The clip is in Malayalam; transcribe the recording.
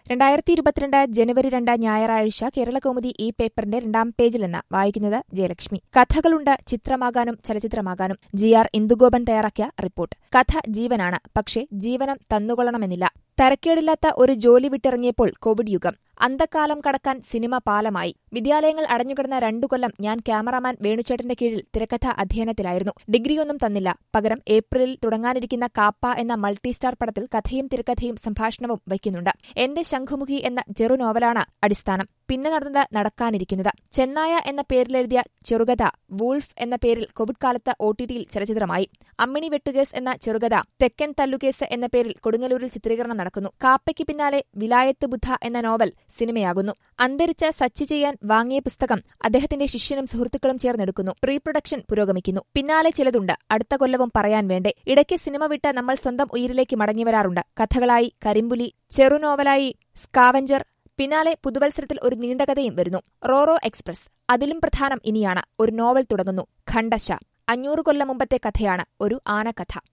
രണ്ടായിരത്തി ഇരുപത്തിരണ്ട് ജനുവരി രണ്ട് ഞായറാഴ്ച കേരളകൗമുദി ഈ പേപ്പറിന്റെ രണ്ടാം പേജിൽ നിന്ന് വായിക്കുന്നത് ജയലക്ഷ്മി കഥകളുണ്ട് ചിത്രമാകാനും ചലച്ചിത്രമാകാനും ജി ആർ ഇന്ദുഗോപൻ തയ്യാറാക്കിയ റിപ്പോർട്ട് കഥ ജീവനാണ് പക്ഷേ ജീവനം തന്നുകൊള്ളണമെന്നില്ല തരക്കേടില്ലാത്ത ഒരു ജോലി വിട്ടിറങ്ങിയപ്പോൾ കോവിഡ് യുഗം അന്തക്കാലം കടക്കാൻ സിനിമ പാലമായി വിദ്യാലയങ്ങൾ അടഞ്ഞുകിടന്ന രണ്ടു കൊല്ലം ഞാൻ ക്യാമറാമാൻ വേണുചേട്ടന്റെ കീഴിൽ തിരക്കഥ അധ്യയനത്തിലായിരുന്നു ഡിഗ്രിയൊന്നും തന്നില്ല പകരം ഏപ്രിലിൽ തുടങ്ങാനിരിക്കുന്ന കാപ്പ എന്ന മൾട്ടി സ്റ്റാർ പടത്തിൽ കഥയും തിരക്കഥയും സംഭാഷണവും വയ്ക്കുന്നുണ്ട് എന്റെ ശംഖുമുഖി എന്ന ചെറു നോവലാണ് അടിസ്ഥാനം പിന്നെ നടന്നത് നടക്കാനിരിക്കുന്നത് ചെന്നായ എന്ന പേരിലെഴുതിയ ചെറുകഥ വൂൾഫ് എന്ന പേരിൽ കോവിഡ് കാലത്ത് ഒ ടി ടിയിൽ ചലച്ചിത്രമായി അമ്മിണി വെട്ടുകേസ് എന്ന ചെറുകഥ തെക്കൻ തല്ലുകേസ് എന്ന പേരിൽ കൊടുങ്ങല്ലൂരിൽ ചിത്രീകരണം നടക്കുന്നു കാപ്പയ്ക്ക് പിന്നാലെ വിലായത്ത് ബുദ്ധ എന്ന നോവൽ സിനിമയാകുന്നു അന്തരിച്ച സച്ചി ചെയ്യാൻ വാങ്ങിയ പുസ്തകം അദ്ദേഹത്തിന്റെ ശിഷ്യനും സുഹൃത്തുക്കളും ചേർന്നെടുക്കുന്നു പ്രീ പ്രൊഡക്ഷൻ പുരോഗമിക്കുന്നു പിന്നാലെ ചിലതുണ്ട് അടുത്ത കൊല്ലവും പറയാൻ വേണ്ടേ ഇടയ്ക്ക് സിനിമ വിട്ട് നമ്മൾ സ്വന്തം ഉയിരിലേക്ക് മടങ്ങിവരാറുണ്ട് കഥകളായി കരിമ്പുലി ചെറുനോവലായി സ്കാവഞ്ചർ പിന്നാലെ പുതുവത്സരത്തിൽ ഒരു നീണ്ട കഥയും വരുന്നു റോറോ എക്സ്പ്രസ് അതിലും പ്രധാനം ഇനിയാണ് ഒരു നോവൽ തുടങ്ങുന്നു ഖണ്ഡശ അഞ്ഞൂറ് കൊല്ലം മുമ്പത്തെ കഥയാണ് ഒരു ആനക്കഥ